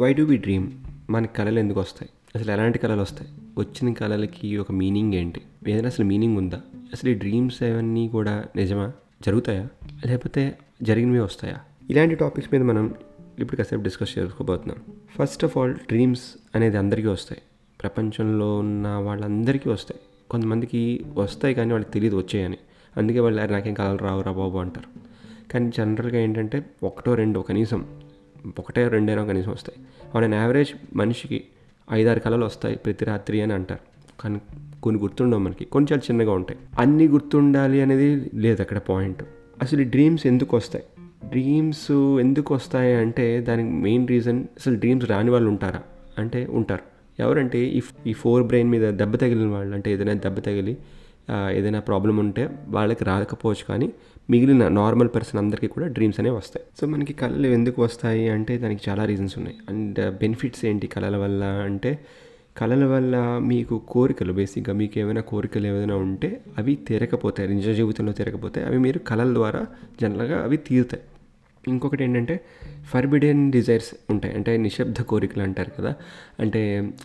why do we dream మనకి కళలు ఎందుకు వస్తాయి అసలు ఎలాంటి కళలు వస్తాయి వచ్చిన కళలకి ఒక మీనింగ్ ఏంటి ఏదైనా అసలు మీనింగ్ ఉందా అసలు ఈ డ్రీమ్స్ అవన్నీ కూడా నిజమా జరుగుతాయా లేకపోతే జరిగినవి వస్తాయా ఇలాంటి టాపిక్స్ మీద మనం ఇప్పుడు కాసేపు డిస్కస్ చేసుకోబోతున్నాం ఫస్ట్ ఆఫ్ ఆల్ డ్రీమ్స్ అనేది అందరికీ వస్తాయి ప్రపంచంలో ఉన్న వాళ్ళందరికీ వస్తాయి కొంతమందికి వస్తాయి కానీ వాళ్ళకి తెలియదు వచ్చాయని అందుకే వాళ్ళు "అరే, నాకేం కళలు రావు రా బాబు అంటారు కానీ జనరల్గా ఏంటంటే ఒకటో రెండో కనీసం ఒకటే రెండైనా కనీసం వస్తాయి ఆన్ యావరేజ్ మనిషికి ఐదారు కళలు వస్తాయి ప్రతి రాత్రి అని అంటారు కానీ కొన్ని గుర్తుండవు మనకి కొన్ని చాలా చిన్నగా ఉంటాయి అన్నీ గుర్తుండాలి అనేది లేదు అక్కడ పాయింట్ అసలు ఈ డ్రీమ్స్ ఎందుకు వస్తాయి డ్రీమ్స్ ఎందుకు వస్తాయి అంటే దానికి మెయిన్ రీజన్ అసలు డ్రీమ్స్ రాని వాళ్ళు ఉంటారా అంటే ఉంటారు ఎవరంటే ఈ ఈ ఫోర్ బ్రెయిన్ మీద దెబ్బ తగిలిన వాళ్ళు అంటే ఏదైనా దెబ్బ తగిలి ఆ, ఏదైనా ప్రాబ్లం ఉంటే వాళ్ళకి రాకపోవచ్చు కానీ మిగిలిన నార్మల్ పర్సన్ అందరికీ కూడా డ్రీమ్స్ అనేవి వస్తాయి సో మనకి కళలు ఎందుకు వస్తాయి అంటే దానికి చాలా రీజన్స్ ఉన్నాయి అండ్ బెనిఫిట్స్ ఏంటి కళల వల్ల అంటే కళల వల్ల మీకు కోరికలు బేసిక్గా మీకు ఏమైనా కోరికలు ఏమైనా ఉంటే అవి తీరకపోతాయి నిజ జీవితంలో తీరకపోతే అవి మీరు కళల ద్వారా జనరల్గా అవి తీరుతాయి ఇంకొకటి ఏంటంటే ఫర్బిడెన్ డిజైర్స్ ఉంటాయి అంటే నిశ్శబ్ద కోరికలు అంటారు కదా అంటే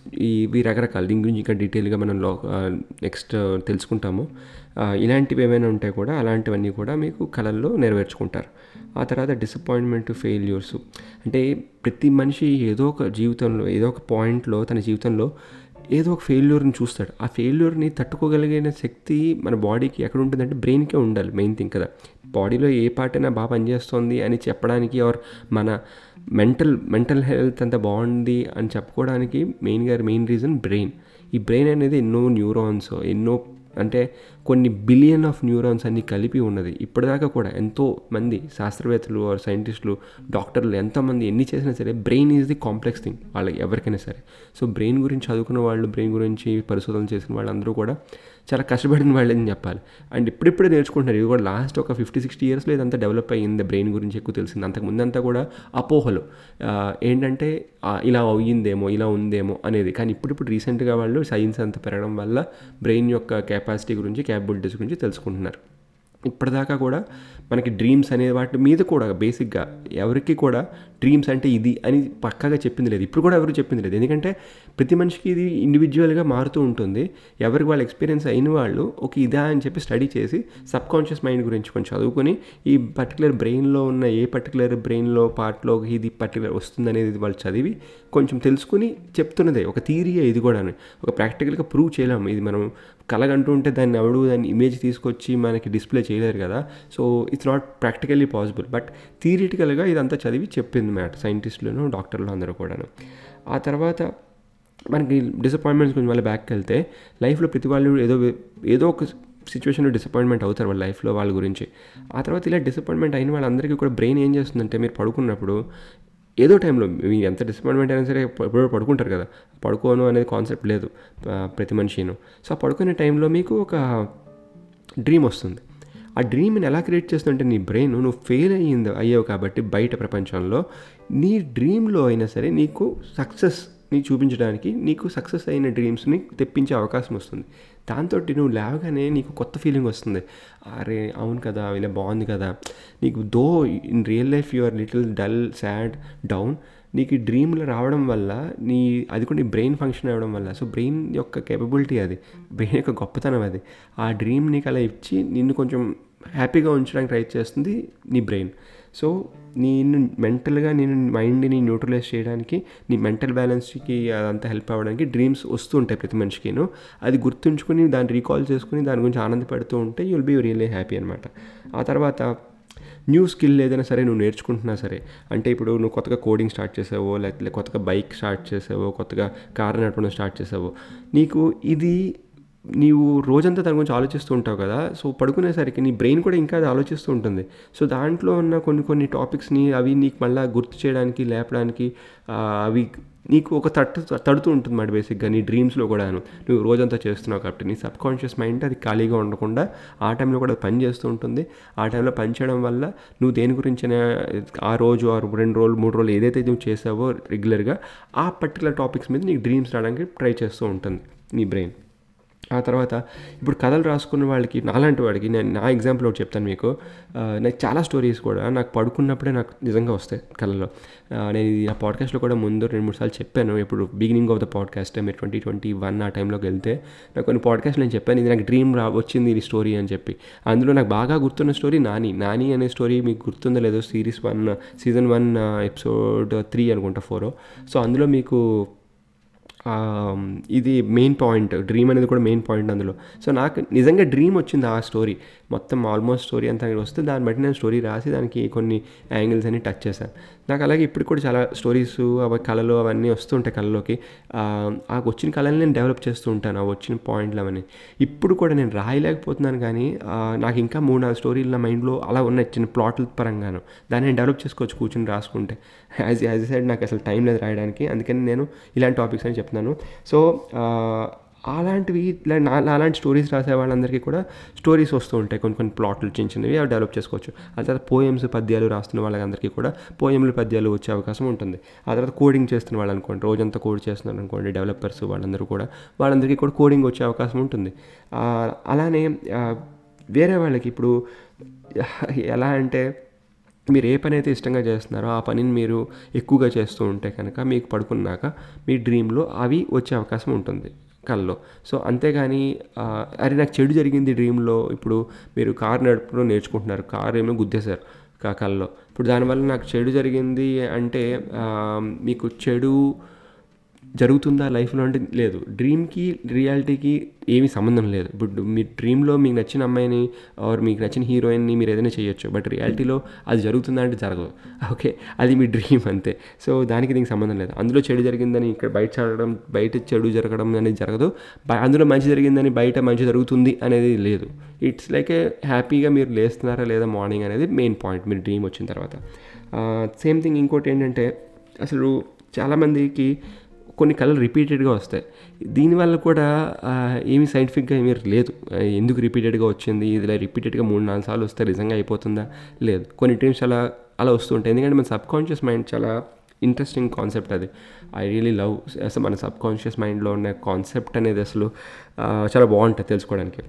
ఇవి రకరకాల దీని గురించి ఇంకా డీటెయిల్గా మనం లో నెక్స్ట్ తెలుసుకుంటాము ఆ, ఇలాంటివి ఏమైనా ఉంటాయి కూడా అలాంటివన్నీ కూడా మీకు కళల్లో నెరవేర్చుకుంటారు ఆ తర్వాత డిసప్పాయింట్మెంట్ ఫెయిల్యూర్స్ అంటే ప్రతి మనిషి ఏదో ఒక జీవితంలో ఏదో ఒక పాయింట్లో తన జీవితంలో ఏదో ఒక ఫెయిల్యూర్ని చూస్తాడు ఆ ఫెయిల్యూర్ని తట్టుకోగలిగిన శక్తి మన బాడీకి ఎక్కడ ఉంటుందంటే బ్రెయిన్కే ఉండాలి మెయిన్ థింగ్ కదా బాడీలో ఏ పార్ట్ అయినా బాగా పనిచేస్తుంది అని చెప్పడానికి ఆర్ మన మెంటల్ మెంటల్ హెల్త్ అంతా బాగుంది అని చెప్పుకోవడానికి మెయిన్గా మెయిన్ రీజన్ బ్రెయిన్ ఈ బ్రెయిన్ అనేది ఎన్నో న్యూరాన్స్ ఎన్నో అంటే కొన్ని బిలియన్ ఆఫ్ న్యూరాన్స్ అన్ని కలిపి ఉన్నది ఇప్పటిదాకా కూడా ఎంతో మంది శాస్త్రవేత్తలు ఆర్ సైంటిస్టులు డాక్టర్లు ఎంతోమంది ఎన్ని చేసినా సరే brain is the complex thing వాళ్ళకి ఎవరికైనా సరే సో బ్రెయిన్ గురించి చదువుకున్న వాళ్ళు బ్రెయిన్ గురించి పరిశోధన చేసిన వాళ్ళందరూ కూడా చాలా కష్టపడిన వాళ్ళని చెప్పాలి అండ్ ఇప్పుడిప్పుడే నేర్చుకుంటున్నారు ఇది కూడా లాస్ట్ ఒక ఫిఫ్టీ సిక్స్టీ ఇయర్స్లో ఇదంతా డెవలప్ అయ్యింది బ్రెయిన్ గురించి ఎక్కువ తెలిసింది అంతకు ముందంతా కూడా అపోహలు ఆ, ఏంటంటే ఆ, ఇలా అయ్యిందేమో ఇలా ఉందేమో అనేది కానీ ఇప్పుడిప్పుడు రీసెంట్గా వాళ్ళు సైన్స్ అంతా పెరగడం వల్ల బ్రెయిన్ యొక్క కెపాసిటీ గురించి క్యాపబిలిటీస్ గురించి తెలుసుకుంటున్నారు ఇప్పటిదాకా కూడా మనకి డ్రీమ్స్ అనే వాటి మీద కూడా బేసిక్గా ఎవరికి కూడా డ్రీమ్స్ అంటే ఇది అని పక్కాగా చెప్పింది లేదు ఇప్పుడు కూడా ఎవరు చెప్పింది లేదు ఎందుకంటే ప్రతి మనిషికి ఇది ఇండివిజువల్గా మారుతూ ఉంటుంది ఎవరికి వాళ్ళ ఎక్స్పీరియన్స్ అయిన వాళ్ళు ఒక ఇదా అని చెప్పి స్టడీ చేసి సబ్ కాన్షియస్ మైండ్ గురించి కొంచెం చదువుకొని ఈ పర్టికులర్ బ్రెయిన్లో ఉన్న ఏ పర్టికులర్ బ్రెయిన్లో పార్ట్లో ఇది పర్టికులర్ వస్తుంది అనేది వాళ్ళు చదివి కొంచెం తెలుసుకుని చెప్తున్నదే ఒక థీరీయే ఇది కూడా ఒక ప్రాక్టికల్గా ప్రూవ్ చేయలేము ఇది మనం కలగంటూ ఉంటే దాన్ని ఎవడు దాన్ని ఇమేజ్ తీసుకొచ్చి మనకి డిస్ప్లే చేయలేరు కదా so it's not practically possible but థియరిటికల్గా ఇదంతా చదివి చెప్పింది మ్యాట్ సైంటిస్టులను డాక్టర్లు అందరూ కూడాను ఆ తర్వాత మనకి డిసప్పాయింట్మెంట్స్ గురించి మళ్ళీ బ్యాక్కి వెళ్తే లైఫ్లో ప్రతి వాళ్ళు ఏదో ఏదో ఒక సిచ్యువేషన్లో డిసప్పాయింట్మెంట్ అవుతారు వాళ్ళ లైఫ్లో వాళ్ళ గురించి ఆ తర్వాత ఇలా డిసప్పాయింట్మెంట్ అయిన వాళ్ళందరికీ కూడా బ్రెయిన్ ఏం చేస్తుందంటే మీరు పడుకున్నప్పుడు ఏదో టైంలో మీ ఎంత డిసప్పాయింట్మెంట్ అయినా సరే ఎప్పుడో పడుకుంటారు కదా పడుకోను అనేది కాన్సెప్ట్ లేదు ఆ, ప్రతి మనిషిను సో ఆ పడుకునే టైంలో మీకు ఒక డ్రీమ్ వస్తుంది ఆ డ్రీమ్ని ఎలా క్రియేట్ చేస్తుందంటే నీ బ్రెయిన్ నువ్వు ఫెయిల్ అయ్యింది అయ్యావు కాబట్టి బయట ప్రపంచంలో నీ డ్రీమ్లో అయినా సరే నీకు సక్సెస్ ని చూపించడానికి నీకు సక్సెస్ అయిన డ్రీమ్స్ని తెప్పించే అవకాశం వస్తుంది దాంతో నువ్వు లేవగానే నీకు కొత్త ఫీలింగ్ వస్తుంది అరే అవును కదా ఇలా బాగుంది కదా నీకు though in real life you are little dull sad down నీకు ఈ డ్రీమ్లు రావడం వల్ల నీ అది కూడా నీ బ్రెయిన్ ఫంక్షన్ అవ్వడం వల్ల సో బ్రెయిన్ యొక్క కేపబిలిటీ అది బ్రెయిన్ యొక్క గొప్పతనం అది ఆ డ్రీమ్ నీకు అలా ఇచ్చి నిన్ను కొంచెం హ్యాపీగా ఉంచడానికి ట్రై చేస్తుంది నీ బ్రెయిన్ సో నేను మెంటల్గా నేను మైండ్ని న్యూట్రలైజ్ చేయడానికి నీ మెంటల్ బ్యాలెన్స్కి అదంతా హెల్ప్ అవ్వడానికి డ్రీమ్స్ వస్తూ ఉంటాయి ప్రతి మనిషికిను అది గుర్తుంచుకుని దాన్ని రీకాల్ చేసుకుని దాని గురించి ఆనందపడుతూ ఉంటే యుల్ బీ రియల్లీ హ్యాపీ అనమాట ఆ తర్వాత న్యూ స్కిల్ ఏదైనా సరే నువ్వు నేర్చుకుంటున్నా సరే అంటే ఇప్పుడు నువ్వు కొత్తగా కోడింగ్ స్టార్ట్ చేసావో లేకపోతే కొత్తగా బైక్ స్టార్ట్ చేసావో కొత్తగా కార్ నడపడం స్టార్ట్ చేసావో నీకు ఇది నీవు రోజంతా దాని గురించి ఆలోచిస్తూ ఉంటావు కదా సో పడుకునేసరికి నీ బ్రెయిన్ కూడా ఇంకా అది ఆలోచిస్తూ ఉంటుంది సో దాంట్లో ఉన్న కొన్ని కొన్ని టాపిక్స్ని అవి నీకు మళ్ళీ గుర్తు చేయడానికి లేపడానికి ఆ, అవి నీకు ఒక తట్టు తడుతూ ఉంటుంది మాట బేసిక్గా నీ డ్రీమ్స్లో కూడాను నువ్వు రోజంతా చేస్తున్నావు కాబట్టి నీ సబ్ కాన్షియస్ మైండ్ అది ఖాళీగా ఉండకుండా ఆ టైంలో కూడా పని చేస్తూ ఉంటుంది ఆ టైంలో పని చేయడం వల్ల నువ్వు దేని గురించిన ఆ రోజు ఆ రెండు రోజులు మూడు రోజులు ఏదైతే నువ్వు చేసావో రెగ్యులర్గా ఆ పర్టికులర్ టాపిక్స్ మీద నీకు డ్రీమ్స్ రావడానికి ట్రై చేస్తూ ఉంటుంది నీ బ్రెయిన్ ఆ తర్వాత ఇప్పుడు కథలు రాసుకున్న వాళ్ళకి నాలాంటి వాడికి నేను నా ఎగ్జాంపుల్ ఒకటి చెప్తాను మీకు ఆ, నాకు చాలా స్టోరీస్ కూడా నాకు పడుకున్నప్పుడే నాకు నిజంగా వస్తాయి కళలో ఆ, నేను ఇది ఆ పాడ్కాస్ట్లో కూడా ముందు రెండు మూడు సార్లు చెప్పాను ఇప్పుడు బిగినింగ్ ఆఫ్ ద పాడ్కాస్ట్ మీరు ట్వంటీ ట్వంటీ వన్ ఆ టైంలోకి వెళ్తే నాకు కొన్ని పాడ్కాస్ట్ నేను చెప్పాను ఇది నాకు డ్రీమ్ రా వచ్చింది ఈ స్టోరీ అని చెప్పి అందులో నాకు బాగా గుర్తున్న స్టోరీ నాని నాని అనే స్టోరీ మీకు గుర్తుందో లేదో series one season one episode three అనుకుంటా ఫోర్ సో అందులో మీకు ఆ, ఇది మెయిన్ పాయింట్ డ్రీమ్ అనేది కూడా మెయిన్ పాయింట్ అందులో సో నాకు నిజంగా డ్రీమ్ వచ్చింది ఆ స్టోరీ మొత్తం ఆల్మోస్ట్ స్టోరీ అంతా వస్తే దాన్ని బట్టి నేను స్టోరీ రాసి దానికి కొన్ని యాంగిల్స్ అన్ని టచ్ చేశాను నాకు అలాగే ఇప్పుడు కూడా చాలా స్టోరీస్ అవి కళలు అవన్నీ వస్తుంటాయి కళలోకి ఆ ఆ వచ్చిన కళని నేను డెవలప్ చేస్తూ ఉంటాను ఆ వచ్చిన పాయింట్లు అవన్నీ ఇప్పుడు కూడా నేను రాయలేకపోతున్నాను కానీ ఆ, నాకు ఇంకా మూడు నాలుగు స్టోరీలు నా మైండ్లో అలా ఉన్నాయి చిన్న ప్లాట్ల పరంగాను దాన్ని నేను డెవలప్ చేసుకోవచ్చు కూర్చొని రాసుకుంటే యాజ్ యాజ్ సైడ్ నాకు అసలు టైం లేదు రాయడానికి అందుకని నేను ఇలాంటి టాపిక్స్ అని చెప్తున్నాను సో ఆ, అలాంటివి ఇట్లా నా అలాంటి స్టోరీస్ రాసే వాళ్ళందరికీ కూడా స్టోరీస్ వస్తూ ఉంటాయి కొన్ని కొన్ని ప్లాట్లు చిన్న చిన్నవి అవి డెవలప్ చేసుకోవచ్చు ఆ తర్వాత పోయమ్స్ పద్యాలు రాస్తున్న వాళ్ళందరికీ కూడా పోయమ్లు పద్యాలు వచ్చే అవకాశం ఉంటుంది ఆ తర్వాత కోడింగ్ చేస్తున్న వాళ్ళు అనుకోండి రోజంతా కోడ్ చేస్తున్నారు అనుకోండి డెవలపర్స్ వాళ్ళందరూ కూడా వాళ్ళందరికీ కూడా కోడింగ్ వచ్చే అవకాశం ఉంటుంది ఆ, అలానే ఆ, వేరే వాళ్ళకి ఇప్పుడు ఎలా అంటే మీరు ఏ పని అయితే ఇష్టంగా చేస్తున్నారో ఆ పనిని మీరు ఎక్కువగా చేస్తూ ఉంటే కనుక మీకు పడుకున్నాక మీ డ్రీమ్లో అవి వచ్చే అవకాశం ఉంటుంది కల్లో సో అంతేగాని ఆ, అరే నాకు చెడు జరిగింది డ్రీమ్లో ఇప్పుడు మీరు కార్ నడపడం నేర్చుకుంటున్నారు కార్ ఏమో గుద్దేశారు కా కల్లో ఇప్పుడు దానివల్ల నాకు చెడు జరిగింది అంటే ఆ, మీకు చెడు జరుగుతుందా లైఫ్లో అంటే లేదు డ్రీమ్కి రియాలిటీకి ఏమీ సంబంధం లేదు ఇప్పుడు మీ డ్రీమ్లో మీకు నచ్చిన అమ్మాయిని ఆర్ మీకు నచ్చిన హీరోయిన్ని మీరు ఏదైనా చేయొచ్చు బట్ రియాలిటీలో అది జరుగుతుందా అంటే జరగదు ఓకే అది మీ డ్రీమ్ అంతే సో దానికి దీనికి సంబంధం లేదు అందులో చెడు జరిగిందని ఇక్కడ బయట జరగడం బయట చెడు జరగడం అనేది జరగదు బయ- అందులో మంచి జరిగిందని బయట మంచి జరుగుతుంది అనేది లేదు ఇట్స్ లైక్ ఏ హ్యాపీగా మీరు లేస్తున్నారా లేదా మార్నింగ్ అనేది మెయిన్ పాయింట్ మీరు డ్రీమ్ వచ్చిన తర్వాత సేమ్ థింగ్ ఇంకోటి ఏంటంటే అసలు చాలామందికి కొన్ని కళలు రిపీటెడ్గా వస్తాయి దీనివల్ల కూడా ఆ, ఏమీ సైంటిఫిక్గా ఏమీ లేదు ఆ, ఎందుకు రిపీటెడ్గా వచ్చింది ఇది రిపీటెడ్గా మూడు నాలుగు సార్లు వస్తే నిజంగా అయిపోతుందా లేదు కొన్ని డ్రీమ్స్ అలా అలా వస్తుంటాయి ఎందుకంటే మన సబ్ కాన్షియస్ మైండ్ చాలా ఇంట్రెస్టింగ్ కాన్సెప్ట్ అది ఐ రియలీ లవ్ అసలు మన సబ్ కాన్షియస్ మైండ్లో ఉన్న కాన్సెప్ట్ అనేది అసలు ఆ, చాలా బాగుంటుంది తెలుసుకోవడానికి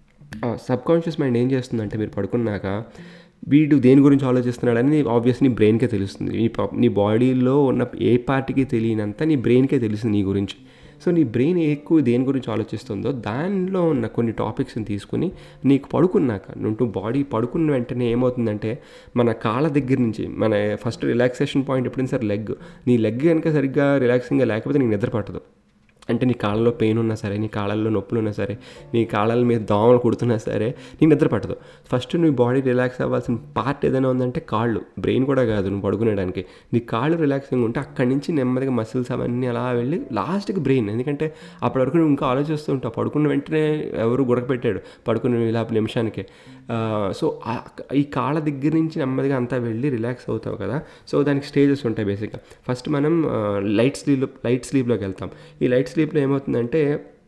సబ్ కాన్షియస్ మైండ్ ఏం చేస్తుందంటే మీరు పడుకున్నాక వీడు దేని గురించి ఆలోచిస్తున్నాడని ఆబ్వియస్ నీ బ్రెయిన్కే తెలుస్తుంది నీ పా- నీ బాడీలో ఉన్న ఏ పార్ట్కి తెలియనంత నీ బ్రెయిన్కే తెలుస్తుంది నీ గురించి సో నీ బ్రెయిన్ ఎక్కువ దేని గురించి ఆలోచిస్తుందో దానిలో ఉన్న కొన్ని టాపిక్స్ని తీసుకుని నీకు పడుకున్నాక నువ్వు బాడీ పడుకున్న వెంటనే ఏమవుతుందంటే మన కాళ్ళ దగ్గర నుంచి మన ఫస్ట్ రిలాక్సేషన్ పాయింట్ ఎప్పుడైనా సరే లెగ్ నీ లెగ్ కనుక సరిగ్గా రిలాక్సింగ్గా లేకపోతే నీకు నిద్ర పట్టదు అంటే నీ కాళ్ళలో పెయిన్ ఉన్నా సరే నీ కాళ్ళల్లో నొప్పులు ఉన్నా సరే నీ కాళ్ళ మీద దోమలు కుడుతున్నా సరే నీకు నిద్ర పట్టదు ఫస్ట్ నీ బాడీ రిలాక్స్ అవ్వాల్సిన పార్ట్ ఏదైనా ఉందంటే కాళ్ళు బ్రెయిన్ కూడా కాదు నువ్వు పడుకునేడానికి నీ కాళ్ళు రిలాక్సింగ్ ఉంటే అక్కడి నుంచి నెమ్మదిగా మసిల్స్ అవన్నీ అలా వెళ్ళి లాస్ట్కి బ్రెయిన్ ఎందుకంటే అప్పటి వరకు నువ్వు ఇంకా ఆలోచిస్తూ ఉంటావు పడుకున్న వెంటనే ఎవరు గుడకపెట్టాడు పడుకున్న ఇలా నిమిషానికి సో ఈ కాళ్ళ దగ్గర నుంచి నెమ్మదిగా అంతా వెళ్ళి రిలాక్స్ అవుతావు కదా సో దానికి స్టేజెస్ ఉంటాయి బేసిక్గా ఫస్ట్ మనం లైట్ స్లీప్ లైట్ స్లీప్లోకి వెళ్తాం ఈ లైట్ స్లీప్లో ఏమవుతుందంటే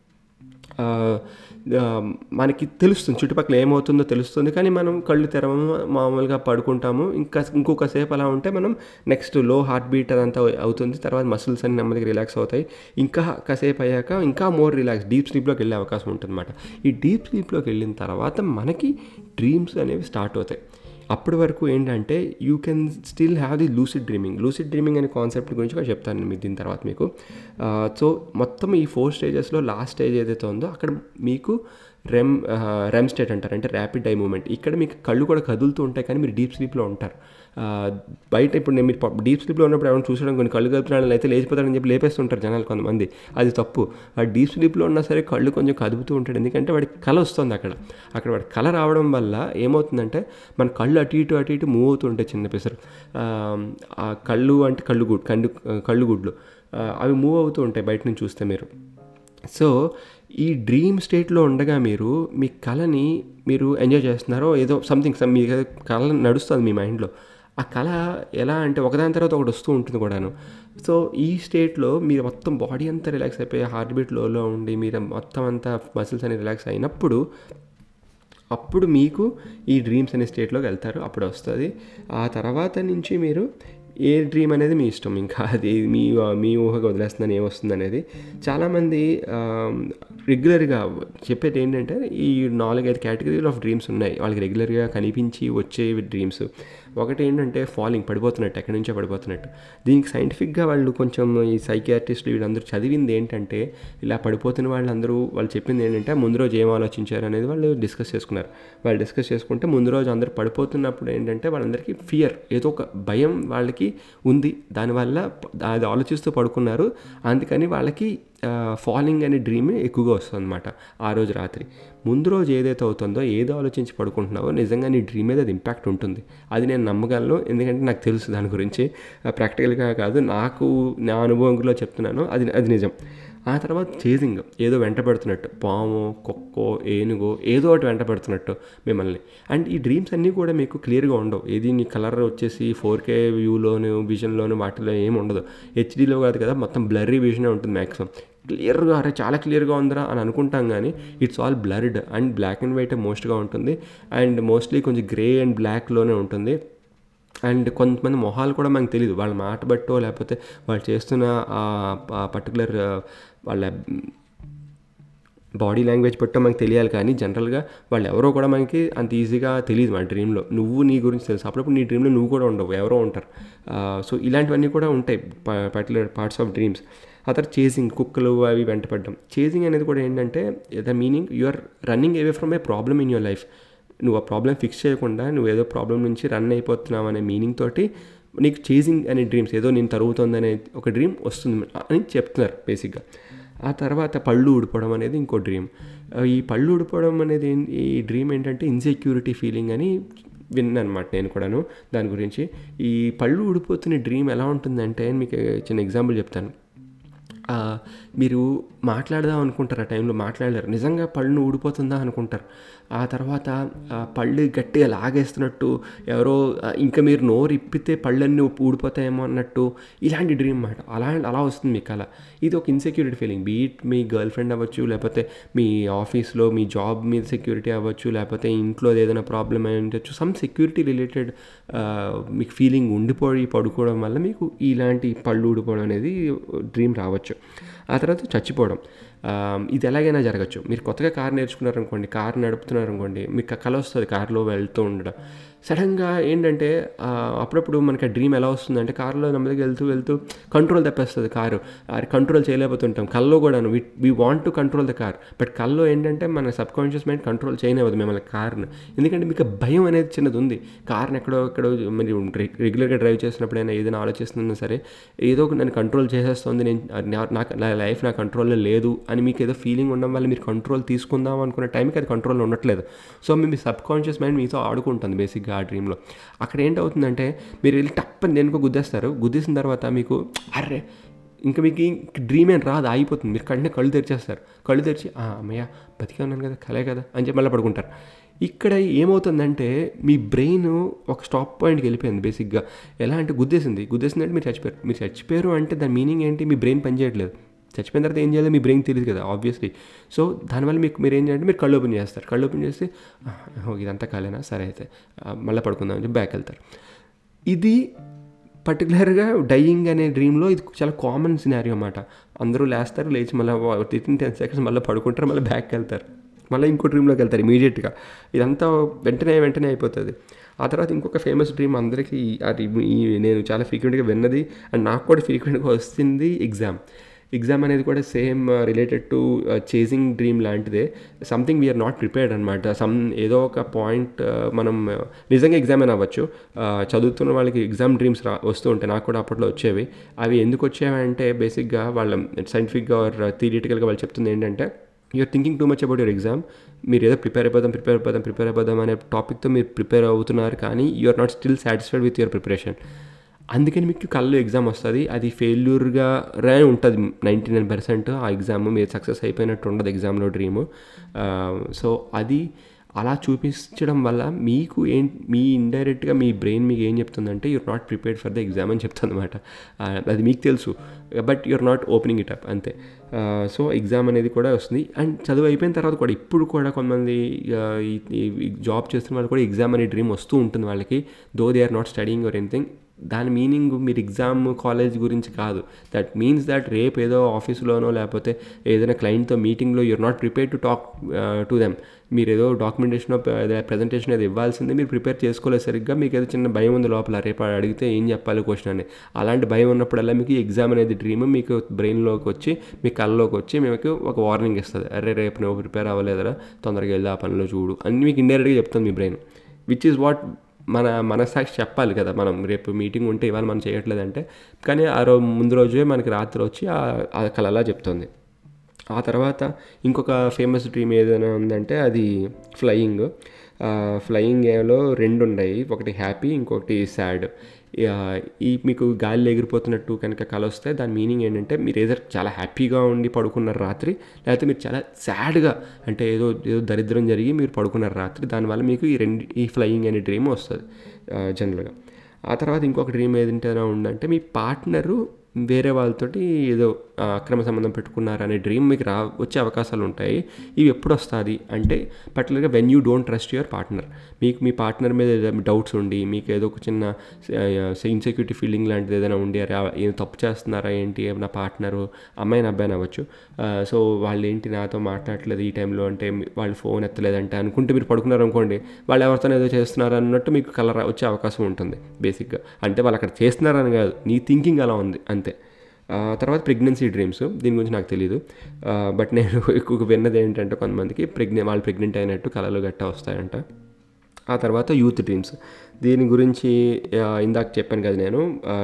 ఆ, ఆ, మనకి తెలుస్తుంది చుట్టుపక్కల ఏమవుతుందో తెలుస్తుంది కానీ మనం కళ్ళు తెరవము మామూలుగా పడుకుంటాము ఇంకా ఇంకొక సేపు అలా ఉంటే మనం నెక్స్ట్ లో హార్ట్ బీట్ అదంతా అవుతుంది తర్వాత మసిల్స్ అన్ని నెమ్మదిగా రిలాక్స్ అవుతాయి ఇంకా కాసేపు అయ్యాక ఇంకా మోర్ రిలాక్స్ డీప్ స్లీప్లోకి వెళ్ళే అవకాశం ఉంటుందన్నమాట ఈ డీప్ స్లీప్లోకి వెళ్ళిన తర్వాత మనకి డ్రీమ్స్ అనేవి స్టార్ట్ అవుతాయి అప్పటి వరకు ఏంటంటే you can still have the lucid dreaming lucid dreaming అనే కాన్సెప్ట్ గురించి కూడా చెప్తాను మీకు దీని తర్వాత మీకు సో మొత్తం ఈ ఫోర్ స్టేజెస్లో లాస్ట్ స్టేజ్ ఏదైతే ఉందో అక్కడ మీకు రెమ్ రెమ్ స్టేట్ అంటారు అంటే ర్యాపిడ్ ఐ మూమెంట్ ఇక్కడ మీకు కళ్ళు కూడా కదులుతూ ఉంటాయి కానీ మీరు డీప్ స్లీప్లో ఉంటారు ఆ, బయట ఇప్పుడు నేను మీరు డీప్ స్లీప్లో ఉన్నప్పుడు ఎవరైనా చూసడం కొన్ని కళ్ళు కదుపుతున్నాడు అయితే లేచిపోతారని చెప్పి లేపేస్తుంటారు జనాలు కొంతమంది అది తప్పు ఆ డీప్ స్లీప్లో ఉన్నా సరే కళ్ళు కొంచెం కదుపుతూ ఉంటాడు ఎందుకంటే వాడికి కళ వస్తుంది అక్కడ అక్కడ వాడి కళ రావడం వల్ల ఏమవుతుందంటే మన కళ్ళు అటు ఇటు అటు ఇటు మూవ్ అవుతూ ఉంటాయి చిన్న పిసరు ఆ, ఆ కళ్ళు అంటే కళ్ళు గుడ్ కండు కళ్ళు గుడ్లు ఆ, అవి మూవ్ అవుతూ ఉంటాయి బయట నుంచి చూస్తే మీరు సో ఈ డ్రీమ్ స్టేట్లో ఉండగా మీరు మీ కళని మీరు ఎంజాయ్ చేస్తున్నారో ఏదో సంథింగ్ మీ కళ నడుస్తుంది మీ మైండ్లో ఆ కళ ఎలా అంటే ఒకదాని తర్వాత ఒకటి వస్తూ ఉంటుంది కూడాను సో ఈ స్టేట్లో మీరు మొత్తం బాడీ అంతా రిలాక్స్ అయిపోయి హార్ట్ బీట్ లోలో ఉండి మీరు మొత్తం అంతా మసిల్స్ అని రిలాక్స్ అయినప్పుడు అప్పుడు మీకు ఈ డ్రీమ్స్ అనే స్టేట్లోకి వెళ్తారు అప్పుడు వస్తుంది ఆ తర్వాత నుంచి మీరు ఏ డ్రీమ్ అనేది మీ ఇష్టం ఇంకా అది మీ మీ ఊహగా వదిలేస్తుందని ఏమొస్తుంది అనేది చాలామంది రెగ్యులర్గా చెప్పేది ఏంటంటే ఈ నాలుగైదు కేటగిరీలు ఆఫ్ డ్రీమ్స్ ఉన్నాయి వాళ్ళకి రెగ్యులర్గా కనిపించి వచ్చేవి డ్రీమ్స్ ఒకటి ఏంటంటే ఫాలింగ్ పడిపోతున్నట్టు ఎక్కడి నుంచో పడిపోతున్నట్టు దీనికి సైంటిఫిక్గా వాళ్ళు కొంచెం ఈ సైకియాట్రిస్టులు వీళ్ళందరూ చదివింది ఏంటంటే ఇలా పడిపోతున్న వాళ్ళందరూ వాళ్ళు చెప్పింది ఏంటంటే ముందు రోజు ఏం ఆలోచించారు అనేది వాళ్ళు డిస్కస్ చేసుకున్నారు వాళ్ళు డిస్కస్ చేసుకుంటే ముందు రోజు అందరూ పడిపోతున్నప్పుడు ఏంటంటే వాళ్ళందరికీ ఫియర్ ఏదో ఒక భయం వాళ్ళకి ఉంది దానివల్ల అది ఆలోచిస్తూ పడుకున్నారు అందుకని వాళ్ళకి ఫాలింగ్ అనే డ్రీమ్ ఎక్కువగా వస్తుంది అనమాట ఆ రోజు రాత్రి ముందు రోజు ఏదైతే అవుతుందో ఏదో ఆలోచించి పడుకుంటున్నావో నిజంగా నీ డ్రీమ్ మీద అది ఇంపాక్ట్ ఉంటుంది అది నేను నమ్మగలను ఎందుకంటే నాకు తెలుసు దాని గురించి ప్రాక్టికల్గా కాదు నాకు నా అనుభవంలో చెప్తున్నాను అది అది నిజం ఆ తర్వాత చేజింగ్ ఏదో వెంట పెడుతున్నట్టు పాము కుక్కో ఏనుగో ఏదో ఒకటి వెంట పెడుతున్నట్టు మిమ్మల్ని అండ్ ఈ డ్రీమ్స్ అన్నీ కూడా మీకు క్లియర్గా ఉండవు ఏది నీ కలర్ వచ్చేసి ఫోర్ కే వ్యూలోను విజన్లోను వాటిలో ఏమి ఉండదు హెచ్డీలో కాదు కదా మొత్తం బ్లర్రీ విజనే ఉంటుంది మ్యాక్సిమం క్లియర్గా అరే చాలా క్లియర్గా ఉందిరా అని అనుకుంటాం కానీ it's all blurred and black and white మోస్ట్గా ఉంటుంది అండ్ మోస్ట్లీ కొంచెం గ్రే అండ్ బ్లాక్లోనే ఉంటుంది అండ్ కొంతమంది మొహాలు కూడా మనకు తెలియదు వాళ్ళ మాట బట్టో లేకపోతే వాళ్ళు చేస్తున్న ఆ పర్టికులర్ వాళ్ళ బాడీ లాంగ్వేజ్ బట్టో మనకు తెలియాలి కానీ జనరల్గా వాళ్ళు ఎవరో కూడా మనకి అంత ఈజీగా తెలియదు మన డ్రీమ్లో నువ్వు నీ గురించి తెలుసు అప్పుడప్పుడు నీ డ్రీమ్లో నువ్వు కూడా ఉండవు ఎవరో ఉంటారు సో ఇలాంటివన్నీ కూడా ఉంటాయి పర్టికులర్ పార్ట్స్ ఆఫ్ డ్రీమ్స్ ఆ తర్వాత చేసింగ్ కుక్కలు అవి వెంటపడడం చేసింగ్ అనేది కూడా ఏంటంటే the meaning you are running away from a problem in your life నువ్వు ఆ ప్రాబ్లం ఫిక్స్ చేయకుండా నువ్వు ఏదో ప్రాబ్లం నుంచి రన్ అయిపోతున్నావు అనే మీనింగ్ తోటి నీకు చేసింగ్ అనే డ్రీమ్స్ ఏదో నేను తరుగుతుంది అనే ఒక డ్రీమ్ వస్తుంది అని చెప్తున్నారు బేసిక్గా ఆ తర్వాత పళ్ళు ఊడిపోవడం అనేది ఇంకో డ్రీమ్ ఈ పళ్ళు ఊడిపోవడం అనేది ఈ డ్రీమ్ ఏంటంటే ఇన్సెక్యూరిటీ ఫీలింగ్ అని విన్నాను అనమాట నేను కూడాను దాని గురించి ఈ పళ్ళు ఊడిపోతున్న డ్రీమ్ ఎలా ఉంటుందంటే మీకు చిన్న ఎగ్జాంపుల్ చెప్తాను మీరు మాట్లాడదాం అనుకుంటారు ఆ టైంలో మాట్లాడలేరు నిజంగా పళ్ళు ఊడిపోతుందా అనుకుంటారు ఆ తర్వాత పళ్ళు గట్టిగా లాగేస్తున్నట్టు ఎవరో ఇంకా మీరు నోరు ఇప్పితే పళ్ళన్నీ ఊడిపోతాయేమో అన్నట్టు ఇలాంటి డ్రీమ్ అన్నమాట అలా అలా వస్తుంది మీకు అలా ఇది ఒక ఇన్సెక్యూరిటీ ఫీలింగ్ బీట్ మీ గర్ల్ ఫ్రెండ్ అవ్వచ్చు లేకపోతే మీ ఆఫీస్లో మీ జాబ్ మీద సెక్యూరిటీ అవ్వచ్చు లేకపోతే ఇంట్లో ఏదైనా ప్రాబ్లం అయి ఉండొచ్చు సమ్ సెక్యూరిటీ రిలేటెడ్ మీకు ఫీలింగ్ ఉండిపోయి పడుకోవడం వల్ల మీకు ఇలాంటి పళ్ళు ఊడిపోవడం అనేది డ్రీమ్ రావచ్చు ఆ తర్వాత చచ్చిపోవడం ఇది ఎలాగైనా జరగచ్చు మీరు కొత్తగా కార్ నేర్చుకున్నారనుకోండి కార్ నడుపుతున్నారనుకోండి మీకు కళ వస్తుంది కార్లో వెళ్తూ ఉండడం సడన్గా ఏంటంటే అప్పుడప్పుడు మనకి ఆ డ్రీమ్ ఎలా వస్తుందంటే కార్లో నెమ్మదిగా వెళ్తూ వెళ్తూ కంట్రోల్ తప్పేస్తుంది కారు అది కంట్రోల్ చేయలేకపోతుంటాం కల్లో కూడాను we we want to control the car but కల్లో ఏంటంటే మన సబ్ కాన్షియస్ మైండ్ కంట్రోల్ చేయనివ్వదు మిమ్మల్ని కార్ను ఎందుకంటే మీకు భయం అనేది చిన్నది ఉంది కార్ని ఎక్కడో ఎక్కడో మరి రెగ్యులర్గా డ్రైవ్ చేసినప్పుడైనా ఏదైనా ఆలోచిస్తున్నా సరే ఏదో ఒక నన్ను కంట్రోల్ చేసేస్తుంది నేను నాకు నా లైఫ్ నా కంట్రోల్లో లేదు అని మీకు ఏదో ఫీలింగ్ ఉండడం వల్ల మీరు కంట్రోల్ తీసుకుందాం అనుకున్న టైంకి అది కంట్రోల్లో ఉండట్లేదు సో మీ సబ్ కాన్షియస్ మైండ్ మీతో ఆడుకుంటుంది బేసిక్గా ఆ డ్రీమ్లో అక్కడ ఏంటవుతుందంటే మీరు వెళ్ళి టప్పని దేనికో గుద్దేస్తారు గుద్దేసిన తర్వాత మీకు అర్రే ఇంకా మీకు డ్రీమ్ ఏం రాదు ఆగిపోతుంది మీరు కళ్ళని కళ్ళు తెరిచేస్తారు కళ్ళు తెరిచి అమ్మయ్య బతికే ఉన్నాను కదా కలే కదా అని చెప్పి మళ్ళీ పడుకుంటారు ఇక్కడ ఏమవుతుందంటే మీ బ్రెయిన్ ఒక స్టాప్ పాయింట్కి వెళ్ళిపోయింది బేసిక్గా ఎలా అంటే గుద్దేసింది గుద్దేసింది అంటే మీరు చచ్చిపోయారు మీరు చచ్చిపోయారు అంటే దాని మీనింగ్ ఏంటి మీ బ్రెయిన్ పనిచేయట్లేదు చచ్చిపోయిన తర్వాత ఏం చేయాలో మీ బ్రెయిన్ తెలియదు కదా ఆబ్వియస్లీ సో దానివల్ల మీకు మీరు ఏం చేయాలంటే మీరు కళ్ళు ఓపెన్ చేస్తారు కళ్ళు ఓపెన్ చేస్తే ఇదంతా కాలేనా సరే అయితే మళ్ళీ పడుకుందాం అని చెప్పి బ్యాక్ వెళ్తారు ఇది పర్టికులర్గా డైయింగ్ అనే డ్రీమ్లో ఇది చాలా కామన్ సినారియో అన్నమాట అందరూ లేస్తారు లేచి మళ్ళీ విత్ ఇన్ టెన్ సెకండ్స్ మళ్ళీ పడుకుంటారు మళ్ళీ బ్యాక్ వెళ్తారు మళ్ళీ ఇంకో డ్రీమ్లోకి వెళ్తారు ఇమీడియట్గా ఇదంతా వెంటనే వెంటనే అయిపోతుంది ఆ తర్వాత ఇంకొక ఫేమస్ డ్రీమ్ అందరికీ అది నేను చాలా ఫ్రీక్వెంట్గా విన్నది అండ్ నాకు కూడా ఫ్రీక్వెంట్గా వస్తుంది ఎగ్జామ్ ఎగ్జామ్ అనేది కూడా same related to chasing dream లాంటిదే సంథింగ్ వీఆర్ నాట్ ప్రిపేర్డ్ అనమాట సమ్ ఏదో ఒక పాయింట్ మనం నిజంగా ఎగ్జామ్ అయినా అవ్వచ్చు చదువుతున్న వాళ్ళకి ఎగ్జామ్ డ్రీమ్స్ రా వస్తూ ఉంటాయి నాకు కూడా అప్పట్లో వచ్చేవి అవి ఎందుకు వచ్చేవి అంటే బేసిక్గా వాళ్ళ సైంటిఫిక్గా ఆర్ థియరిటికల్గా వాళ్ళు చెప్తుంది ఏంటంటే you are thinking too much about your exam మీరు ఏదో ప్రిపేర్ అయిపోదాం ప్రిపేర్ అయిపోదాం ప్రిపేర్ అయిపోదాం అనే టాపిక్తో మీరు ప్రిపేర్ అవుతున్నారు కానీ you are not still satisfied with your preparation అందుకని మీకు కళ్ళు ఎగ్జామ్ వస్తుంది అది ఫెయిల్యూర్గా రే ఉంటుంది నైంటీ నైన్ పర్సెంట్ ఆ ఎగ్జామ్ మీరు సక్సెస్ అయిపోయినట్టు ఉండదు ఎగ్జామ్లో డ్రీమ్ సో అది అలా చూపించడం వల్ల మీకు ఏం మీ ఇండైరెక్ట్గా మీ బ్రెయిన్ మీకు ఏం చెప్తుందంటే you're not prepared for the exam అని చెప్తుంది అనమాట అది మీకు తెలుసు but you are not opening it up అంతే సో ఎగ్జామ్ అనేది కూడా వస్తుంది అండ్ చదువు అయిపోయిన తర్వాత కూడా ఇప్పుడు కూడా కొంతమంది జాబ్ చేస్తున్న వాళ్ళు కూడా ఎగ్జామ్ అనే డ్రీమ్ వస్తూ ఉంటుంది వాళ్ళకి though they are not studying or anything దాని మీనింగ్ మీరు ఎగ్జామ్ కాలేజ్ గురించి కాదు దట్ మీన్స్ దట్ రేపు ఏదో ఆఫీస్లోనో లేకపోతే ఏదైనా క్లయింట్తో మీటింగ్లో you're not prepare to talk to them మీరు ఏదో డాక్యుమెంటేషన్ ప్రజెంటేషన్ ఏదో ఇవ్వాల్సిందే మీరు ప్రిపేర్ చేసుకోలేదు సరిగ్గా మీకు ఏదో చిన్న భయం ఉంది లోపల రేపు అడిగితే ఏం చెప్పాలి క్వశ్చన్ అని అలాంటి భయం ఉన్నప్పుడల్లా మీకు ఎగ్జామ్ అనేది డ్రీమ్ మీకు బ్రెయిన్లోకి వచ్చి మీ కళ్ళలోకి వచ్చి మీకు ఒక వార్నింగ్ ఇస్తుంది అరే రేపు నువ్వు ప్రిపేర్ అవ్వలేదురా తొందరగా వెళ్ళి ఆ పనిలో చూడు అని మీకు ఇండైరెక్ట్గా చెప్తుంది మీ బ్రెయిన్ విచ్ ఈజ్ వాట్ మన మనసాక్షి చెప్పాలి కదా మనం రేపు మీటింగ్ ఉంటే ఇవాళ మనం చేయట్లేదంటే కానీ ఆ రోజు ముందు రోజే మనకి రాత్రి వచ్చి ఆ కళలా చెప్తుంది ఆ తర్వాత ఇంకొక ఫేమస్ డ్రీమ్ ఏదైనా ఉందంటే అది ఫ్లయింగ్ ఫ్లయింగ్లో రెండు ఉన్నాయి ఒకటి హ్యాపీ ఇంకొకటి సాడ్ ఈ మీకు గాలి ఎగిరిపోతున్నట్టు కనుక కల వస్తే దాని మీనింగ్ ఏంటంటే మీరు ఏదో చాలా హ్యాపీగా ఉండి పడుకున్నారు రాత్రి లేకపోతే మీరు చాలా సాడ్గా అంటే ఏదో ఏదో దరిద్రం జరిగి మీరు పడుకున్నారు రాత్రి దానివల్ల మీకు ఈ రెండు ఈ ఫ్లయింగ్ అనే డ్రీమ్ వస్తుంది జనరల్గా ఆ తర్వాత ఇంకొక డ్రీమ్ ఏదంటేనా ఉందంటే మీ పార్ట్నరు వేరే వాళ్ళతోటి ఏదో అక్రమ సంబంధం పెట్టుకున్నారు అనే డ్రీమ్ మీకు రా వచ్చే అవకాశాలు ఉంటాయి ఇవి ఎప్పుడు వస్తుంది అంటే పర్టికులర్గా when you don't trust your partner మీకు మీ పార్ట్నర్ మీద డౌట్స్ ఉండి మీకు ఏదో ఒక చిన్న ఇన్సెక్యూరిటీ ఫీలింగ్ లాంటిది ఏదైనా ఉండి అరే ఏం తప్పు చేస్తున్నారా ఏంటి నా పార్ట్నరు అమ్మాయిని అబ్బాయిని అవ్వచ్చు సో వాళ్ళు ఏంటి నాతో మాట్లాడట్లేదు ఈ టైంలో అంటే వాళ్ళు ఫోన్ ఎత్తలేదంటే అనుకుంటే మీరు పడుకున్నారు అనుకోండి వాళ్ళు ఎవరితో ఏదో చేస్తున్నారు అన్నట్టు మీకు కలర్ వచ్చే అవకాశం ఉంటుంది బేసిక్గా అంటే వాళ్ళు అక్కడ చేస్తున్నారని కాదు నీ థింకింగ్ అలా ఉంది అంతే తర్వాత ప్రెగ్నెన్సీ డ్రీమ్స్ దీని గురించి నాకు తెలియదు బట్ నేను ఎక్కువ విన్నది ఏంటంటే కొంతమందికి ప్రెగ్నె వాళ్ళు ప్రెగ్నెంట్ అయినట్టు కళలు గట్టా వస్తాయంట ఆ తర్వాత యూత్ డ్రీమ్స్ దీని గురించి ఇందాక చెప్పాను కదా నేను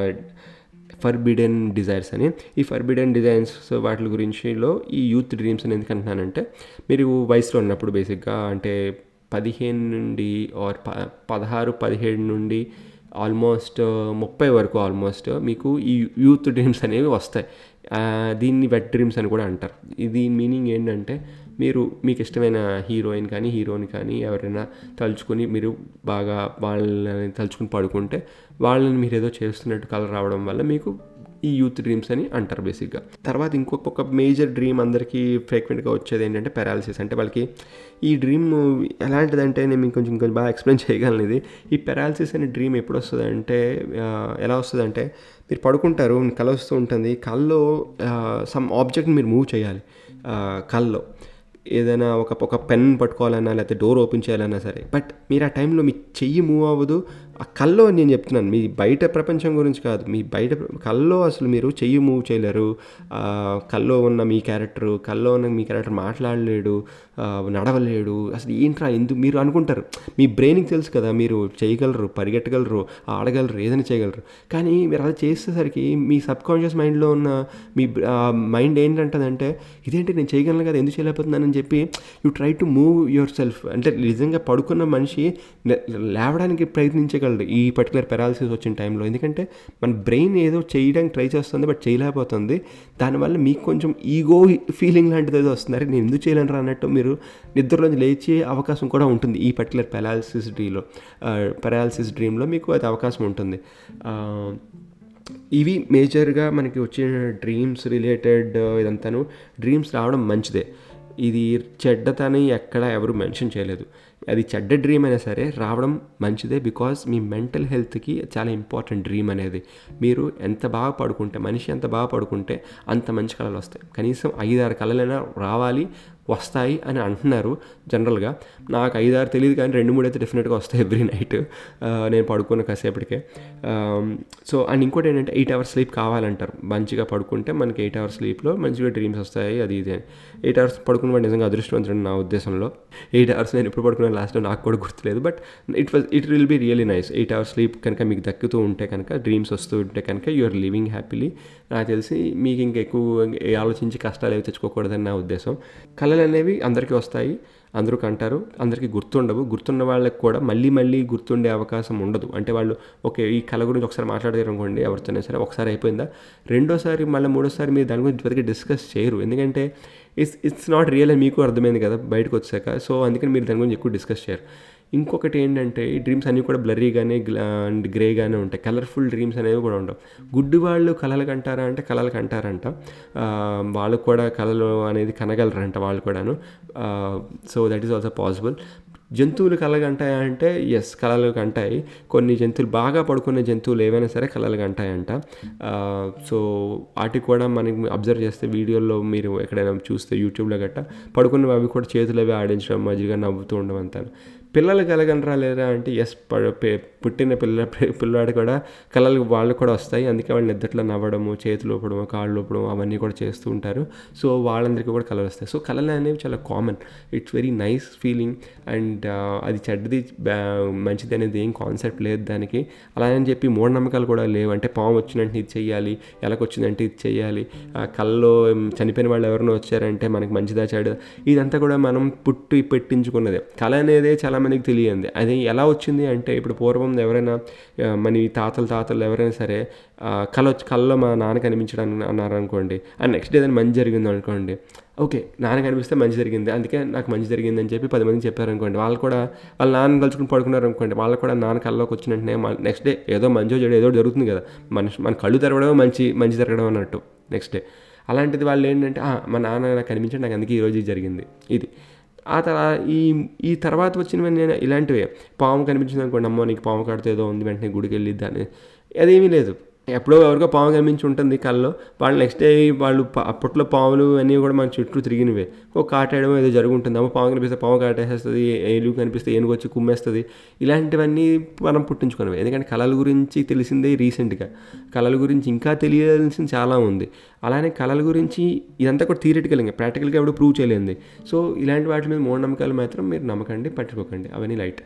ఫర్బిడెన్ డిజైర్స్ అని ఈ ఫర్బిడెన్ డిజైన్స్ వాటి గురించిలో ఈ యూత్ డ్రీమ్స్ అని ఎందుకు అంటున్నానంటే మీరు వయసులో ఉన్నప్పుడు బేసిక్గా అంటే పదిహేను నుండి ఆర్ ప పదహారు పదిహేడు నుండి ఆల్మోస్ట్ ముప్పై వరకు ఆల్మోస్ట్ మీకు ఈ యూత్ డ్రీమ్స్ అనేవి వస్తాయి దీన్ని వెట్ డ్రీమ్స్ అని కూడా అంటారు ఇది మీనింగ్ ఏంటంటే మీరు మీకు ఇష్టమైన హీరోయిన్ కానీ హీరోని కానీ ఎవరైనా తలుచుకొని మీరు బాగా వాళ్ళని తలుచుకుని పడుకుంటే వాళ్ళని మీరు ఏదో చేస్తున్నట్టు కలర్ రావడం వల్ల మీకు ఈ యూత్ డ్రీమ్స్ అని అంటారు బేసిక్గా తర్వాత ఇంకొక ఒక మేజర్ డ్రీమ్ అందరికీ ఫ్రీక్వెంట్గా వచ్చేది ఏంటంటే పెరాలసిస్ అంటే వాళ్ళకి ఈ డ్రీమ్ ఎలాంటిదంటే నేను మీకు కొంచెం కొంచెం బాగా ఎక్స్ప్లెయిన్ చేయగలను ఇది ఈ పెరాలసిస్ అనే డ్రీమ్ ఎప్పుడు వస్తుంది అంటే ఎలా వస్తుంది అంటే మీరు పడుకుంటారు కళ వస్తూ ఉంటుంది కల్లో సమ్ ఆబ్జెక్ట్ని మీరు మూవ్ చేయాలి కల్లో ఏదైనా ఒక ఒక పెన్ పట్టుకోవాలన్నా లేకపోతే డోర్ ఓపెన్ చేయాలన్నా సరే బట్ మీరు ఆ టైంలో మీ చెయ్యి మూవ్ అవ్వదు ఆ కల్లో నేను చెప్తున్నాను మీ బయట ప్రపంచం గురించి కాదు మీ బయట కల్లో అసలు మీరు చెయ్యి మూవ్ చేయలేరు కల్లో ఉన్న మీ క్యారెక్టర్ కల్లో ఉన్న మీ క్యారెక్టర్ మాట్లాడలేడు నడవలేడు అసలు ఏంట్రా ఎందుకు మీరు అనుకుంటారు మీ బ్రెయిన్కి తెలుసు కదా మీరు చేయగలరు పరిగెట్టగలరు ఆడగలరు ఏదైనా చేయగలరు కానీ మీరు అలా చేసేసరికి మీ సబ్ కాన్షియస్ మైండ్లో ఉన్న మీ మైండ్ ఏంటంటదంటే ఇదేంటి నేను చేయగలను కదా ఎందుకు చేయలేకపోతున్నానని చెప్పి you try to move yourself అంటే నిజంగా పడుకున్న మనిషి లేవడానికి ప్రయత్నించగలడు ఈ పర్టికులర్ పెరాలసిస్ వచ్చిన టైంలో ఎందుకంటే మన బ్రెయిన్ ఏదో చేయడానికి ట్రై చేస్తుంది బట్ చేయలేకపోతుంది దానివల్ల మీకు కొంచెం ఈగో ఫీలింగ్ లాంటిది ఏదో వస్తుంది అరే నేను ఎందుకు చేయలేను అన్నట్టు మీరు నిద్రలోంచి లేచే అవకాశం కూడా ఉంటుంది ఈ పర్టికులర్ పెరాలసిస్ డ్రీలో పెరాలసిస్ డ్రీమ్లో మీకు అది అవకాశం ఉంటుంది ఇవి మేజర్గా మనకి వచ్చిన డ్రీమ్స్ రిలేటెడ్ ఇదంతాను డ్రీమ్స్ రావడం మంచిదే ఇది చెడ్డతని ఎక్కడ ఎవరు మెన్షన్ చేయలేదు అది చెడ్డ డ్రీమ్ అయినా సరే రావడం మంచిదే బికాజ్ మీ మెంటల్ హెల్త్కి చాలా ఇంపార్టెంట్ డ్రీమ్ అనేది మీరు ఎంత బాగా పడుకుంటే మనిషి ఎంత బాగా పడుకుంటే అంత మంచి కళలు వస్తాయి కనీసం ఐదారు కళలైనా రావాలి వస్తాయి అని అంటున్నారు జనరల్గా నాకు ఐదారు తెలియదు కానీ రెండు మూడు అయితే డెఫినెట్గా వస్తాయి ఎవ్రీ నైట్ నేను పడుకున్న కాసేపటికే సో అండ్ ఇంకోటి ఏంటంటే ఎయిట్ అవర్స్ స్లీప్ కావాలంటారు మంచిగా పడుకుంటే మనకి ఎయిట్ అవర్స్ స్లీప్లో మంచిగా డ్రీమ్స్ వస్తాయి అది ఇది ఎయిట్ అవర్స్ పడుకున్న నిజంగా అదృష్టవంతుడు నా ఉద్దేశంలో ఎయిట్ అవర్స్ నేను ఎప్పుడు పడుకున్నాను లాస్ట్ నాకు కూడా గుర్తులేదు but it was it will be really nice eight hours sleep కనుక మీకు దక్కుతూ ఉంటే కనుక డ్రీమ్స్ వస్తూ ఉంటే కనుక యు ఆర్ లివింగ్ హ్యాపీలీ నాకు తెలిసి మీకు ఇంకా ఎక్కువ ఆలోచించి కష్టాలు ఏవి తెచ్చుకోకూడదని నా ఉద్దేశం కళలు అనేవి అందరికీ వస్తాయి అందరూ కంటారు అందరికీ గుర్తుండవు గుర్తున్న వాళ్ళకి కూడా మళ్ళీ మళ్ళీ గుర్తుండే అవకాశం ఉండదు అంటే వాళ్ళు ఓకే ఈ కళ గురించి ఒకసారి మాట్లాడారు అనుకోండి ఎవరితోనే సరే ఒకసారి అయిపోయిందా రెండోసారి మళ్ళీ మూడోసారి మీరు దాని గురించి పెద్దగా డిస్కస్ చేయరు ఎందుకంటే ఇట్స్ ఇట్స్ నాట్ రియల్ అని మీకు అర్థమైంది కదా బయటకు వచ్చాక సో అందుకని మీరు దాని గురించి ఎక్కువ డిస్కస్ చేయరు ఇంకొకటి ఏంటంటే ఈ డ్రీమ్స్ అన్నీ కూడా బ్లర్రీగానే అండ్ గ్రేగానే ఉంటాయి కలర్ఫుల్ డ్రీమ్స్ అనేవి కూడా ఉండవు గుడ్డి వాళ్ళు కళలకు అంటారా అంటే కళలకు అంటారంట వాళ్ళకు కూడా కళలు అనేది కనగలరంట వాళ్ళు కూడాను so that is also possible జంతువులు కలలు అంటాయా అంటే ఎస్ కలలు అంటాయి కొన్ని జంతువులు బాగా పడుకునే జంతువులు ఏవైనా సరే కలలు అంటాయంట సో వాటికి కూడా మనకి అబ్జర్వ్ చేస్తే వీడియోల్లో మీరు ఎక్కడైనా చూస్తే యూట్యూబ్లో గట్ట పడుకున్నవి అవి కూడా చేతులు అవి ఆడించడం మధ్యగా నవ్వుతూ ఉండడం అంటాను పిల్లలు కలగనరా లేదా అంటే ఎస్ పుట్టిన పిల్ల పిల్లవాడు కూడా కళలు వాళ్ళు కూడా వస్తాయి అందుకే వాళ్ళు నిద్రలో నవ్వడము చేతులు ఊపడము కాళ్ళు ఊపడం అవన్నీ కూడా చేస్తూ ఉంటారు సో వాళ్ళందరికీ కూడా కళలు వస్తాయి సో కళలు అనేవి చాలా common it's very nice feeling and అది చెడ్డది మంచిది అనేది ఏం కాన్సెప్ట్ లేదు దానికి అలా అని చెప్పి మూఢనమ్మకాలు కూడా లేవు అంటే పాము వచ్చినట్టు ఇది చెయ్యాలి ఎలాగొచ్చిందంటే ఇది చెయ్యాలి కళ్ళలో చనిపోయిన వాళ్ళు ఎవరైనా వచ్చారంటే మనకి మంచిదా చెడు ఇదంతా కూడా మనం పుట్టి పెట్టించుకున్నదే కళ అనేదే చాలా మందికి తెలియంది అది ఎలా వచ్చింది అంటే ఇప్పుడు పూర్వం ఎవరైనా మన తాతలు తాతలు ఎవరైనా సరే కళ వచ్చి కళ్ళలో మా నాన్న కనిపించడానికి అన్నారు అనుకోండి అండ్ నెక్స్ట్ డే ఏదైనా మంచి జరిగింది అనుకోండి ఓకే నాన్న కనిపిస్తే మంచి జరిగింది అందుకే నాకు మంచి జరిగింది అని చెప్పి పది మంది చెప్పారనుకోండి వాళ్ళు కూడా వాళ్ళ నాన్న కలుచుకుని పడుకున్నారు అనుకోండి వాళ్ళు కూడా నాన్న కళ్ళలోకి వచ్చిన వెంటనే నెక్స్ట్ డే ఏదో మంచో చెడు ఏదో జరుగుతుంది కదా మనిషి మన కళ్ళు తెరవడం మంచి మంచి జరగడం అన్నట్టు నెక్స్ట్ డే అలాంటిది వాళ్ళు ఏంటంటే మా నాన్న నాకు కనిపించండి నాకు అందుకే ఈరోజు ఇది జరిగింది ఇది ఆ తర్వాత ఈ ఈ తర్వాత వచ్చినవి నేను ఇలాంటివే పాము కనిపించింది అనుకోండి అమ్మో నీకు పాము కాడితే ఏదో ఉంది వెంటనే గుడికి వెళ్ళి దాన్ని అదేమీ లేదు ఎప్పుడో ఎవరికో పాము కనిపించి ఉంటుంది కళ్ళలో వాళ్ళు నెక్స్ట్ డే వాళ్ళు అప్పట్లో పాములు అన్నీ కూడా మన చుట్టూ తిరిగినవే ఒక కాటేయడం ఏదో జరుగుంటుంది అమ్మ పాము కనిపిస్తే పాము కాటేసేస్తుంది ఏలు కనిపిస్తే ఏనుగు వచ్చి కుమ్మేస్తుంది ఇలాంటివన్నీ మనం పుట్టించుకున్నవి ఎందుకంటే కళల గురించి తెలిసిందే రీసెంట్గా కళల గురించి ఇంకా తెలియాల్సింది చాలా ఉంది అలానే కళల గురించి ఇదంతా కూడా థియరిటికల్ ఇంకా ప్రాక్టికల్గా ఎప్పుడు ప్రూవ్ చేయలేంది సో ఇలాంటి వాటి మీద మూఢనమ్మకాలు మాత్రం మీరు నమ్మకండి పట్టుకోకండి అవన్నీ లైట్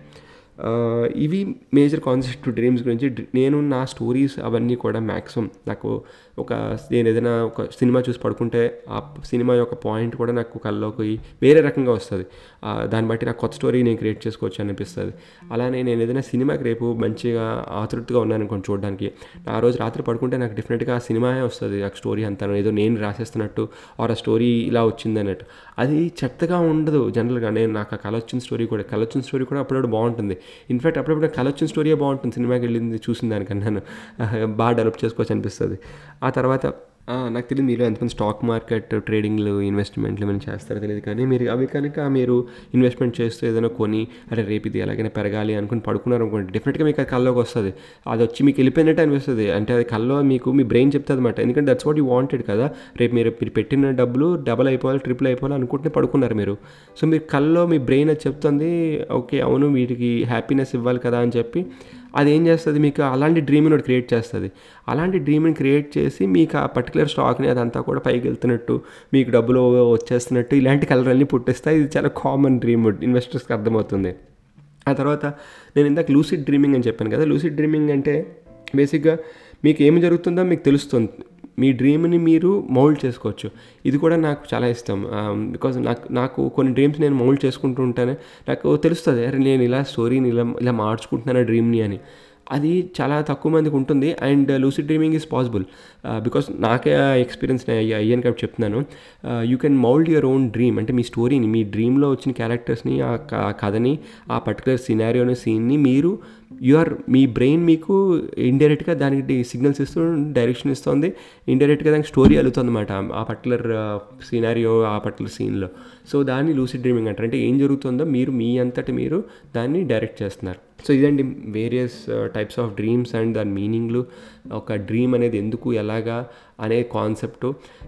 ఇవి మేజర్ కాన్సెప్ట్ డ్రీమ్స్ గురించి నేను నా స్టోరీస్ అవన్నీ కూడా మ్యాక్సిమం నాకు ఒక నేను ఏదైనా ఒక సినిమా చూసి పడుకుంటే ఆ సినిమా యొక్క పాయింట్ కూడా నాకు కళ్ళలోకి వేరే రకంగా వస్తుంది దాన్ని బట్టి నాకు కొత్త స్టోరీ నేను క్రియేట్ చేసుకోవచ్చు అనిపిస్తుంది అలానే నేను ఏదైనా సినిమాకి రేపు మంచిగా ఆతృతగా ఉన్నాను అనుకోండి చూడడానికి ఆ రోజు రాత్రి పడుకుంటే నాకు డెఫినెట్గా ఆ సినిమాయే వస్తుంది నాకు స్టోరీ అంతా ఏదో నేను రాసేస్తున్నట్టు ఆర్ ఆ స్టోరీ ఇలా వచ్చింది అన్నట్టు అది చెత్తగా ఉండదు జనరల్గా నేను నాకు ఆ కళ వచ్చిన స్టోరీ కూడా కళ వచ్చిన స్టోరీ కూడా అప్పుడప్పుడు బాగుంటుంది ఇన్ఫాక్ట్ అప్పుడప్పుడు కళ వచ్చిన స్టోరీయే బాగుంటుంది సినిమాకి వెళ్ళింది చూసిన దానికన్నా బాగా డెవలప్ చేసుకోవచ్చు అనిపిస్తుంది ఆ తర్వాత నాకు తెలియదు మీరు ఎంతమంది స్టాక్ మార్కెట్ ట్రేడింగ్లు ఇన్వెస్ట్మెంట్లు ఏమైనా చేస్తారో తెలియదు కానీ మీరు అవి కనుక మీరు ఇన్వెస్ట్మెంట్ చేస్తూ ఏదైనా కొని అరే రేపు ఇది ఎలాగైనా పెరగాలి అనుకుని పడుకున్నారు అనుకోండి డెఫినెట్గా మీకు అది కల్లోకి వస్తుంది అది వచ్చి మీకు వెళ్ళిపోయినట్టు అనిపిస్తుంది అంటే అది కల్లో మీకు మీ బ్రెయిన్ చెప్తుంది అనమాట ఎందుకంటే దట్స్ వాట్ యూ వాంటెడ్ కదా రేపు మీరు మీరు పెట్టిన డబ్బులు డబల్ అయిపోవాలి ట్రిపుల్ అయిపోవాలి అనుకుంటే పడుకున్నారు మీరు సో మీరు కల్లో మీ బ్రెయిన్ అది చెప్తుంది ఓకే అవును వీటికి హ్యాపీనెస్ ఇవ్వాలి కదా అని చెప్పి అది ఏం చేస్తుంది మీకు అలాంటి డ్రీమ్ని ఒకటి క్రియేట్ చేస్తుంది అలాంటి డ్రీమ్ని క్రియేట్ చేసి మీకు ఆ పర్టికులర్ స్టాక్ని అదంతా కూడా పైకి వెళ్తున్నట్టు మీకు డబ్బులు వచ్చేస్తున్నట్టు ఇలాంటి కలర్లన్నీ పుట్టిస్తాయి ఇది చాలా కామన్ డ్రీమ్ ఇన్వెస్టర్స్కి అర్థమవుతుంది ఆ తర్వాత నేను ఇందాక లూసిడ్ డ్రీమింగ్ అని చెప్పాను కదా లూసిడ్ డ్రీమింగ్ అంటే బేసిక్గా మీకు ఏమి జరుగుతుందో మీకు తెలుస్తుంది మీ డ్రీమ్ని మీరు మౌల్డ్ చేసుకోవచ్చు ఇది కూడా నాకు చాలా ఇష్టం బికాజ్ నాకు నాకు కొన్ని డ్రీమ్స్ నేను మౌల్డ్ చేసుకుంటూ ఉంటాను నాకు తెలుస్తుంది అరే నేను ఇలా స్టోరీని ఇలా ఇలా మార్చుకుంటున్నాను డ్రీమ్ని అని అది చాలా తక్కువ మందికి ఉంటుంది and lucid dreaming is possible because నాకే ఎక్స్పీరియన్స్ అయ్యాను కాబట్టి చెప్తున్నాను you can mould your own dream అంటే మీ స్టోరీని మీ డ్రీమ్లో వచ్చిన క్యారెక్టర్స్ని ఆ కథని ఆ పర్టికులర్ సినారియోని సీన్ని మీరు యువర్ మీ బ్రెయిన్ మీకు ఇండైరెక్ట్గా దానికి సిగ్నల్స్ ఇస్తూ డైరెక్షన్ ఇస్తుంది ఇండైరెక్ట్గా దానికి స్టోరీ అలుగుతుంది అనమాట ఆ పర్టికులర్ సినారియో ఆ పర్టికులర్ సీన్లో సో దాన్ని లూసిడ్ డ్రీమింగ్ అంటారు అంటే ఏం జరుగుతుందో మీరు మీ అంతటి మీరు దాన్ని డైరెక్ట్ చేస్తున్నారు సో ఇదండి various types of dreams and దాని మీనింగ్లు ఒక డ్రీమ్ అనేది ఎందుకు ఎలాగా అనే concept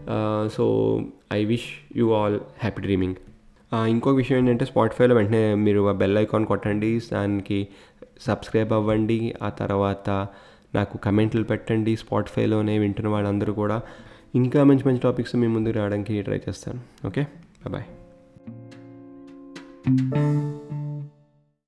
so I wish you all happy dreaming ఇంకొక విషయం ఏంటంటే స్పాటిఫైలో వెంటనే మీరు ఆ బెల్ ఐకాన్ కొట్టండి దానికి సబ్స్క్రైబ్ అవ్వండి ఆ తర్వాత నాకు కమెంట్లు పెట్టండి స్పాటిఫైలోనే వింటున్న వాళ్ళందరూ కూడా ఇంకా మంచి మంచి టాపిక్స్ మీ ముందుకు రావడానికి ట్రై చేస్తాను ఓకే బాయ్